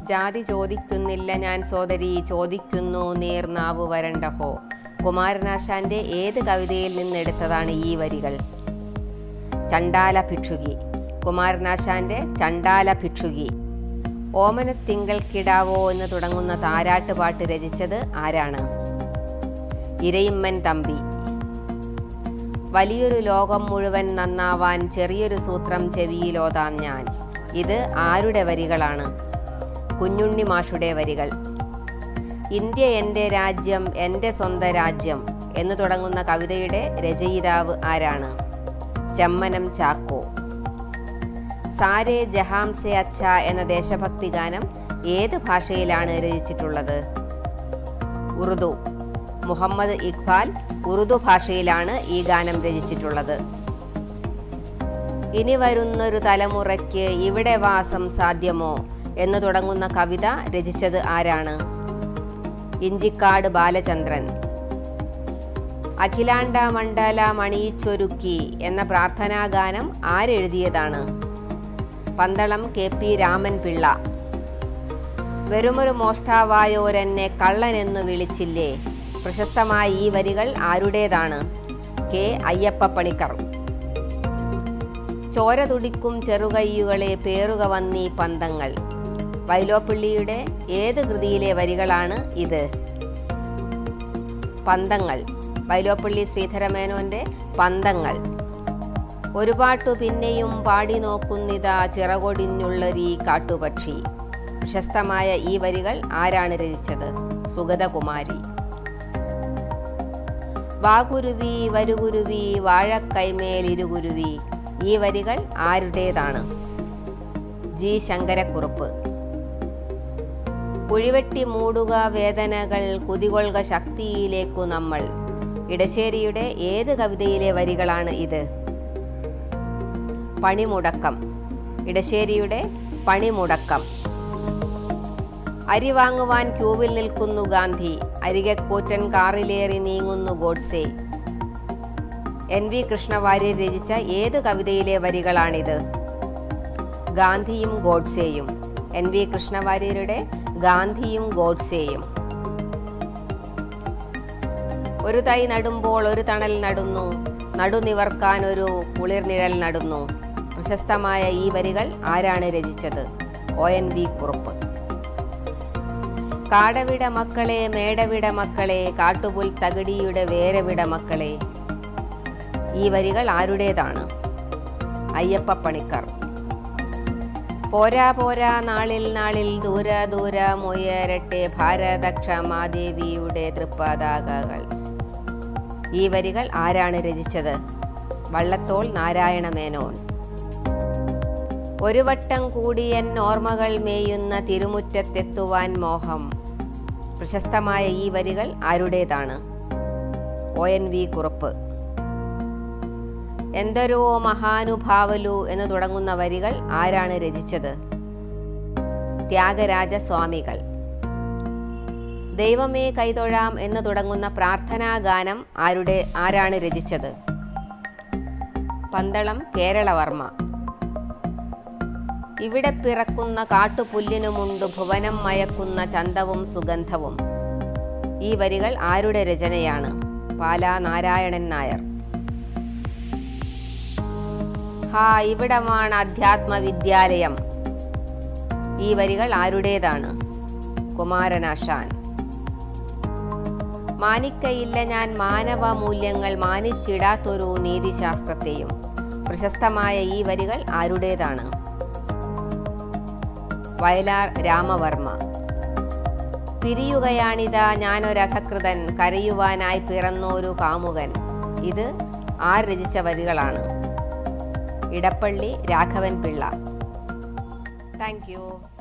ജാതി ചോദിക്കുന്നില്ല ഞാൻ സോദരി ചോദിക്കുന്നു നീർനാവ് വരണ്ടഹോ കുമാരനാശാന്റെ ഏത് കവിതയിൽ നിന്നെടുത്തതാണ് ഈ വരികൾ ചണ്ടാല ഭിക്ഷുകി കുമാരനാശാന്റെ ചണ്ടാല ഭിക്ഷുകി ഓമനത്തിങ്കൾ കിടാവോ എന്ന് തുടങ്ങുന്ന താരാട്ട് പാട്ട് രചിച്ചത് ആരാണ് ഇരയിമ്മൻ തമ്പി വലിയൊരു ലോകം മുഴുവൻ നന്നാവാൻ ചെറിയൊരു സൂത്രം ചെവിയിലോതാം ഞാൻ ഇത് ആരുടെ വരികളാണ് കുഞ്ഞുണ്ണി മാഷുടെ വരികൾ ഇന്ത്യ എൻ്റെ രാജ്യം എൻ്റെ സ്വന്തം രാജ്യം എന്ന് തുടങ്ങുന്ന കവിതയുടെ രചയിതാവ് ആരാണ് ചെമ്മനം ചാക്കോ സാരേ ജഹാംസെ അച്ഛ എന്ന ദേശഭക്തി ഗാനം ഏത് ഭാഷയിലാണ് രചിച്ചിട്ടുള്ളത് ഉറുദു മുഹമ്മദ് ഇഖ്ബാൽ ഉറുദു ഭാഷയിലാണ് ഈ ഗാനം രചിച്ചിട്ടുള്ളത് ഇനി വരുന്നൊരു തലമുറയ്ക്ക് ഇവിടെ വാസം സാധ്യമോ എന്ന് തുടങ്ങുന്ന കവിത രചിച്ചത് ആരാണ് ഇഞ്ചിക്കാട് ബാലചന്ദ്രൻ അഖിലാണ്ട മണ്ഡല മണിയിച്ചൊരുക്കി എന്ന പ്രാർത്ഥനാ ഗാനം ആരെഴുതിയതാണ് പന്തളം കെ പി രാമൻ പിള്ള വെറുമൊരു മോഷ്ടാവായോരെന്നെ കള്ളനെന്നു വിളിച്ചില്ലേ പ്രശസ്തമായ ഈ വരികൾ ആരുടേതാണ് കെ അയ്യപ്പ പണിക്കർ ചോര തുടിക്കും ചെറുകയ്യുകളെ പേറുക വന്നീ പന്തങ്ങൾ വൈലോപ്പിള്ളിയുടെ ഏത് കൃതിയിലെ വരികളാണ് ഇത് പന്തങ്ങൾ വൈലോപ്പള്ളി ശ്രീധരമേനോന്റെ പന്തങ്ങൾ ഒരു പാട്ടു പിന്നെയും പാടി നോക്കുന്നിതാ ചിറകൊടിഞ്ഞുള്ളൊരീ കാട്ടുപക്ഷി പ്രശസ്തമായ ഈ വരികൾ ആരാണ് രചിച്ചത് സുഗതകുമാരി വാകുരുവി വരുകുരുവി വാഴക്കൈമേൽ ഇരുകുരുവി ഈ വരികൾ ആരുടേതാണ് ജി ശങ്കരക്കുറുപ്പ് കുഴിവെട്ടി മൂടുക വേദനകൾ കുതികൊള്ളുക ശക്തിയിലേക്കു നമ്മൾ ഇടശ്ശേരിയുടെ ഏത് കവിതയിലെ വരികളാണ് ഇത് പണിമുടക്കം ഇടശ്ശേരിയുടെ പണിമുടക്കം അരി വാങ്ങുവാൻ ക്യൂവിൽ നിൽക്കുന്നു ഗാന്ധി അരികെ കൂറ്റൻ കാറിലേറി നീങ്ങുന്നു ഗോഡ്സെ എൻ വി കൃഷ്ണവാര്യർ രചിച്ച ഏത് കവിതയിലെ വരികളാണിത് ഗാന്ധിയും ഗോഡ്സെയും എൻ വി കൃഷ്ണവാര്യരുടെ ഗാന്ധിയും ഗോഡ്സെയും ഒരു തൈ നടുമ്പോൾ ഒരു തണൽ നടുന്നു നടുനിവർക്കാൻ ഒരു കുളിർനിഴൽ നടുന്നു പ്രശസ്തമായ ഈ വരികൾ ആരാണ് രചിച്ചത് ഒ എൻ വി കുറുപ്പ് കാടവിട മക്കളെ മേടവിട മക്കളെ കാട്ടുപുൽ തകിടിയുടെ വേരവിട മക്കളെ ഈ വരികൾ ആരുടേതാണ് അയ്യപ്പ പണിക്കർ പോരാ പോരാ നാളിൽ നാളിൽ ദൂര ദൂര മുയരട്ടെ ഭാരത ക്ഷമാദേവിയുടെ തൃപ്പതാകകൾ ഈ വരികൾ ആരാണ് രചിച്ചത് വള്ളത്തോൾ നാരായണ മേനോൻ ഒരു വട്ടം കൂടി എൻ ഓർമ്മകൾ മേയുന്ന തിരുമുറ്റത്തെത്തുവാൻ മോഹം പ്രശസ്തമായ ഈ വരികൾ ആരുടേതാണ് ഒ എൻ വി കുറുപ്പ് എന്തൊരോ മഹാനുഭാവലു എന്ന് തുടങ്ങുന്ന വരികൾ ആരാണ് രചിച്ചത് ത്യാഗരാജ സ്വാമികൾ ദൈവമേ കൈതൊഴാം എന്ന് തുടങ്ങുന്ന പ്രാർത്ഥനാ ഗാനം ആരുടെ ആരാണ് രചിച്ചത് പന്തളം കേരളവർമ്മ ഇവിടെ പിറക്കുന്ന കാട്ടുപുല്ലിനുമുണ്ട് ഭുവനം മയക്കുന്ന ചന്തവും സുഗന്ധവും ഈ വരികൾ ആരുടെ രചനയാണ് പാലാ നാരായണൻ നായർ ഹാ ഇവിടമാണ് അധ്യാത്മ വിദ്യാലയം ഈ വരികൾ ആരുടേതാണ് കുമാരനാശാൻ മാനിക്കയില്ല ഞാൻ മാനവ മൂല്യങ്ങൾ മാനിച്ചിടാത്തൊരു നീതിശാസ്ത്രത്തെയും പ്രശസ്തമായ ഈ വരികൾ ആരുടേതാണ് വയലാർ രാമവർമ്മ പിരിയുകയാണിതാ ഞാനൊരധകൃതൻ കരയുവാനായി പിറന്നോരു കാമുകൻ ഇത് ആർ രചിച്ച വരികളാണ് ഇടപ്പള്ളി രാഘവൻ പിള്ള താങ്ക് യു